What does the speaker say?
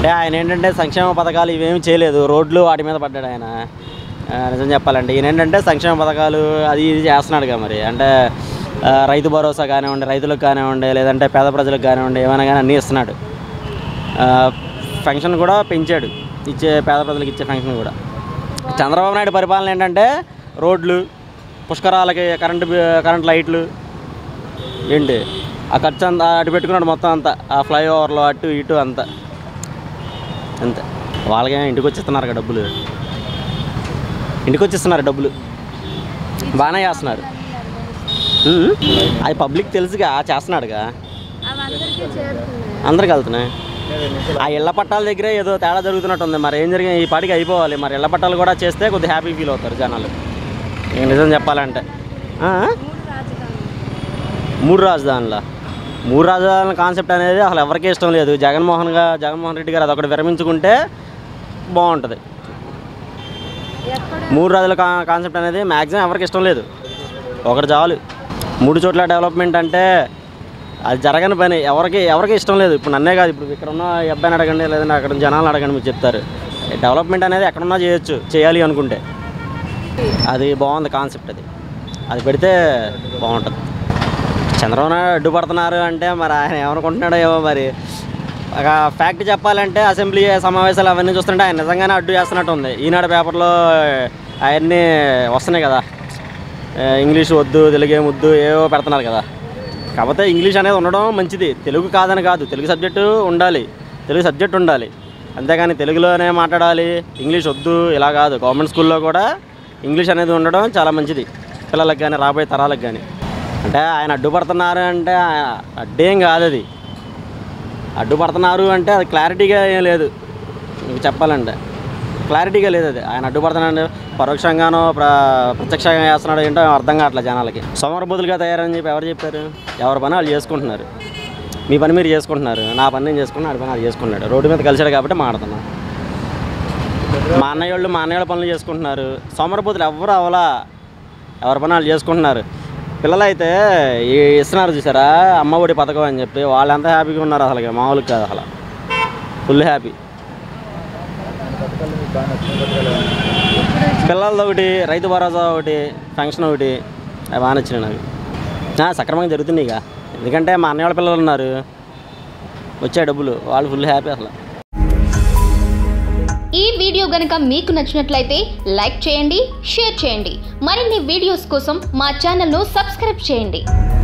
అంటే ఆయన ఏంటంటే సంక్షేమ పథకాలు ఇవేమి చేయలేదు రోడ్లు వాటి మీద పడ్డాడు ఆయన ఆ, నిజం చెప్పాలంటే ఈయన ఏంటంటే సంక్షేమ పథకాలు అది ఇది చేస్తున్నాడుగా మరి అంటే ఆ, రైతు భరోసా కానివ్వండి రైతులకు కానివ్వండి లేదంటే పేద ప్రజలకు కానివ్వండి ఏమైనా కానీ అన్నీ ఇస్తున్నాడు ఆ, ఫంక్షన్ కూడా పెంచాడు ఇచ్చే పేద ప్రజలకు ఇచ్చే ఫంక్షన్ కూడా చంద్రబాబు నాయుడు పరిపాలన ఏంటంటే రోడ్లు పుష్కరాలకి కరెంటు బి- కరెంట్ లైట్లు ఏంటి ఆ ఖర్చు అంతా అటు పెట్టుకున్నాడు మొత్తం అంతా ఆ ఫ్లైఓవర్లో అటు ఇటు అంతా అంతే వాళ్ళకి ఇంటికి వచ్చిస్తున్నారు కదా డబ్బులు ఇంటికి వచ్చిస్తున్నారు డబ్బులు బాగానే చేస్తున్నారు ఉమ్. అది పబ్లిక్ తెలుసుగా చేస్తున్నాడుగా అవి అందరికీ చేరుతున్నాయి అందరికి వెళ్తున్నాయి ఆ ఇళ్ల పట్టాల దగ్గరే ఏదో తేడా జరుగుతున్నట్టు ఉంది మరి ఏం జరిగింది ఈ పాటికి అయిపోవాలి మరి ఇళ్ల పట్టాలు కూడా చేస్తే కొద్దిగా హ్యాపీ ఫీల్ అవుతారు జనాలు ఇక నిజం చెప్పాలంటే ఆ? మూడు రాజధానులు మూడు రాజధానుల మూడు రాజధానుల కాన్సెప్ట్ అనేది అసలు ఎవరికీ ఇష్టం లేదు జగన్మోహన్ గా జగన్మోహన్ రెడ్డి గారు అదొకటి విరమించుకుంటే బాగుంటుంది ఎక్కడ మూడు రాజుల కా కాన్సెప్ట్ అనేది మ్యాక్సిమం ఎవరికి ఇష్టం లేదు ఒకటి చాలు మూడు చోట్ల డెవలప్మెంట్ అంటే అది జరగని పని ఎవరికి ఎవరికి ఇష్టం లేదు ఇప్పుడు నన్నే కాదు ఇప్పుడు ఇక్కడ ఉన్న ఈ అబ్బాయిని అడగండి లేదంటే అక్కడ ఉన్న జనాలను అడగండి మీరు చెప్తారు డెవలప్మెంట్ అనేది ఎక్కడున్నా చేయొచ్చు చేయాలి అనుకుంటే అది బాగుంది కాన్సెప్ట్ అది అది పెడితే బాగుంటుంది చంద్రబాబు నాయుడు అడ్డుపడుతున్నారు అంటే మరి ఆయన ఏమనుకుంటున్నాడో ఏమో మరి ఒక ఫ్యాక్ట్ చెప్పాలంటే అసెంబ్లీ సమావేశాలు అవన్నీ చూస్తుంటే ఆయన నిజంగానే అడ్డు చేస్తున్నట్టు ఉంది ఈనాడు పేపర్లో అవన్నీ వస్తున్నాయి కదా ఏ, ఇంగ్లీష్ వద్దు తెలుగు ఏం వద్దు ఏవో పెడుతున్నారు కదా కాకపోతే ఇంగ్లీష్ అనేది ఉండడం మంచిది తెలుగు కాదని కాదు తెలుగు సబ్జెక్టు ఉండాలి తెలుగు సబ్జెక్ట్ ఉండాలి అంతేగాని తెలుగులోనే మాట్లాడాలి ఇంగ్లీష్ వద్దు ఇలా కాదు గవర్నమెంట్ స్కూల్లో కూడా ఇంగ్లీష్ అనేది ఉండడం చాలా మంచిది పిల్లలకు కానీ రాబోయే తరాలకు కానీ అంటే ఆయన అడ్డుపడుతున్నారు అంటే ఆ- అడ్డేం కాదు అది అడ్డుపడుతున్నారు అంటే అది క్లారిటీగా ఏం లేదు మీకు చెప్పాలంటే క్లారిటీగా లేదు అది ఆయన అడ్డుపడుతున్నాడు పరోక్షంగానో ప్ర ప్రత్యక్షంగా చేస్తున్నాడు ఏంటో అర్థం కావట్లేదు జనాలకి సోమరబోధులుగా తయారని చెప్పి ఎవరు చెప్పారు ఎవరి పని వాళ్ళు చేసుకుంటున్నారు మీ పని మీరు చేసుకుంటున్నారు నా పని నేను చేసుకున్నా ఆడి పని అది చేసుకున్నాడు రోడ్డు మీద కలిసాడు కాబట్టి మాడుతున్నా మా అన్నయ్య వాళ్ళు మా అన్నయ్య వాళ్ళ పనులు చేసుకుంటున్నారు సోమరబోతులు ఎవరు అవలా ఎవరి పని వాళ్ళు చేసుకుంటున్నారు పిల్లలు అయితే ఈ ఇస్తున్నారు చూసారా అమ్మ ఒడి పథకం అని చెప్పి వాళ్ళు ఎంత హ్యాపీగా ఉన్నారు అసలు మామూలుగా కాదు అసలు ఫుల్ హ్యాపీ పిల్లలది ఒకటి రైతు భరోసా ఒకటి ఫంక్షన్ ఒకటి అవి బాగా నచ్చినాయి నాకు ఆ, సక్రమంగా జరుగుతున్నాయి ఇక ఎందుకంటే మా అన్నయ్య వాళ్ళ పిల్లలు ఉన్నారు వచ్చే డబ్బులు వాళ్ళు ఫుల్ హ్యాపీ అసలు ఈ వీడియో గనుక మీకు నచ్చినట్లయితే లైక్ చేయండి షేర్ చేయండి మరిన్ని వీడియోస్ కోసం మా ఛానల్ను సబ్స్క్రైబ్ చేయండి